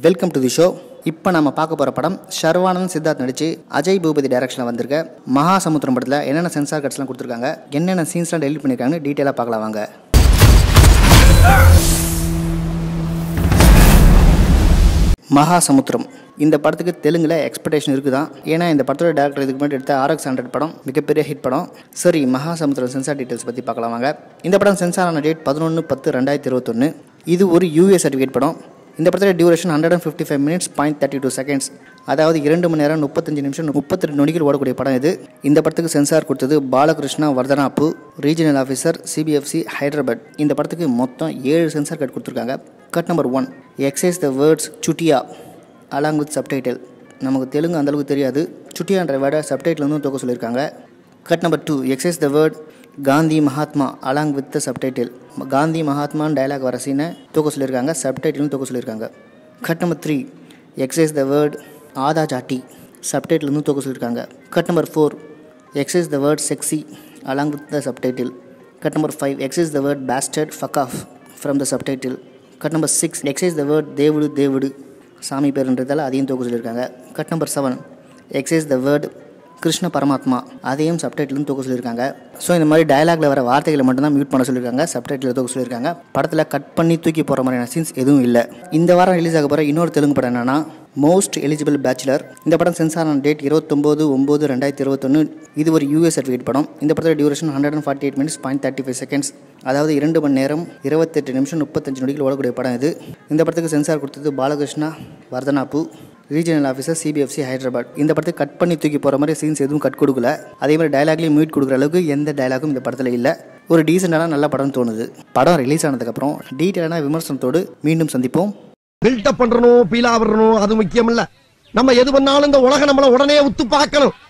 welcome to the show இப்போ நம்ம பார்க்க போகிற படம் ஷர்வானந்த் சித்தார்த் நடிச்சு அஜய் பூபதி டைரக்ஷனில் வந்திருக்க மகாசமுத்திரம் படத்தில் என்னென்ன சென்சார் கட்ஸ்லாம் கொடுத்துருக்காங்க என்னென்ன சீன்ஸ்லாம் டெலிட் பண்ணியிருக்காங்கன்னு டீட்டெயிலாக பார்க்கலாம் வாங்க மகாசமுத்திரம் இந்த படத்துக்கு தெலுங்குல எக்ஸ்பெக்டேஷன் இருக்குதான் ஏன்னா இந்த படத்தோட டேரக்டர் இதுக்கு முன்னாடி எடுத்த ஆர்எக்ஸ் ஹண்ட்ரட் படம் மிகப்பெரிய ஹிட் படம் சரி மகாசமுத்திரம் சென்சார் டீட்டெயில்ஸ் பற்றி பார்க்கலாம் வாங்க இந்த படம் சென்சார் ஆன டேட் பதினொன்று பத்து ரெண்டாயிரத்தி இருபத்தொன்று இது ஒரு யூஏ சர்டிஃபிகேட் படம் இந்த படத்தோட duration hundred and fifty five minutes point thirty two seconds அதாவது இரண்டு மணி நேரம் முப்பத்தஞ்சு நிமிஷம் முப்பத்தி ரெண்டு நொடிகள் ஓடக்கூடிய படம் இது இந்த படத்துக்கு சென்சார் கொடுத்தது பாலகிருஷ்ணா வர்தனாப்பு ரீஜனல் ஆஃபீஸர் சிபிஎஃப்சி ஹைதராபாத் இந்த படத்துக்கு மொத்தம் ஏழு சென்சார் கட் கொடுத்துருக்காங்க cut number one excise the words சுட்டியா அலாங் வித் சப்டைட்டில் நமக்கு தெலுங்கு அந்தளவுக்கு தெரியாது சுட்டியான்ற வேர்டை சப்டைட்டில் வந்து தூக்க சொல்லியிருக்காங்க cut number two excise the word Gandhi Mahatma along with the subtitle Gandhi மகாத்மான்னு டயலாக் வர சீனை தூக்க சொல்லியிருக்காங்க சப்டைட்டிலும் தூக்க சொல்லியிருக்காங்க cut number three excise the word ஆதா ஜாட்டி சப்டைட்டில் வந்து தூக்க சொல்லியிருக்காங்க cut number four excise the word sexy along with the subtitle cut number five excise the word bastard fuck off from the subtitle cut number six excise the word தேவுடு தேவுடு சாமி பேருன்றதால அதையும் தூக்க சொல்லியிருக்காங்க cut number seven excise the word Krishna பரமாத்மா அதையும் சப்டைட்டிலும் தூக்க சொல்லியிருக்காங்க ஸோ இந்த மாதிரி டயலாக்ல வர வார்த்தைகளை மட்டும்தான் மியூட் பண்ண சொல்லியிருக்காங்க சப்டைட்டில் தூக்க சொல்லியிருக்காங்க படத்தில் கட் பண்ணி தூக்கி போகிற மாதிரியான சீன்ஸ் எதுவும் இல்லை இந்த வாரம் ரிலீஸ் ஆக போகிற இன்னொரு தெலுங்கு படம் என்னன்னா மோஸ்ட் எலிஜிபிள் பேச்சுலர் இந்த படம் சென்சார் ஆன டேட் இருபத்தொம்போது ஒம்பது ரெண்டாயிரத்தி இருபத்தொன்று இது ஒரு யூஎஸ் சர்டிஃபிகேட் படம் இந்த படத்தோட duration hundred and forty eight minutes point thirty five seconds அதாவது இரண்டு மணி நேரம் இருபத்தெட்டு நிமிஷம் முப்பத்தஞ்சு நொடிகள் ஓடக்கூடிய படம் இது இந்த படத்துக்கு சென்சார் கொடுத்தது பாலகிருஷ்ணா வர்தனாப்பு ரீஜனல் ஆஃபீஸர் சிபிஎஃப்சி ஹைதராபாத் இந்த படத்தை கட் பண்ணி தூக்கி போகிற மாதிரி சீன்ஸ் எதுவும் கட் கொடுக்கல அதே மாதிரி டயலாக்லேயும் மியூட் கொடுக்குற அளவுக்கு எந்த டயலாகும் இந்த படத்தில் இல்லை ஒரு டீசெண்டான நல்ல படம் தோணுது படம் ரிலீஸ் ஆனதுக்கப்புறம் டீட்டெயிலான விமர்சனத்தோடு மீண்டும் சந்திப்போம் பில்டப் பண்றணும் பீலா வரணும் அது முக்கியம் இல்ல நம்ம எது பண்ணாலும் இந்த உலகம் நம்மள உடனே உத்து பார்க்கணும்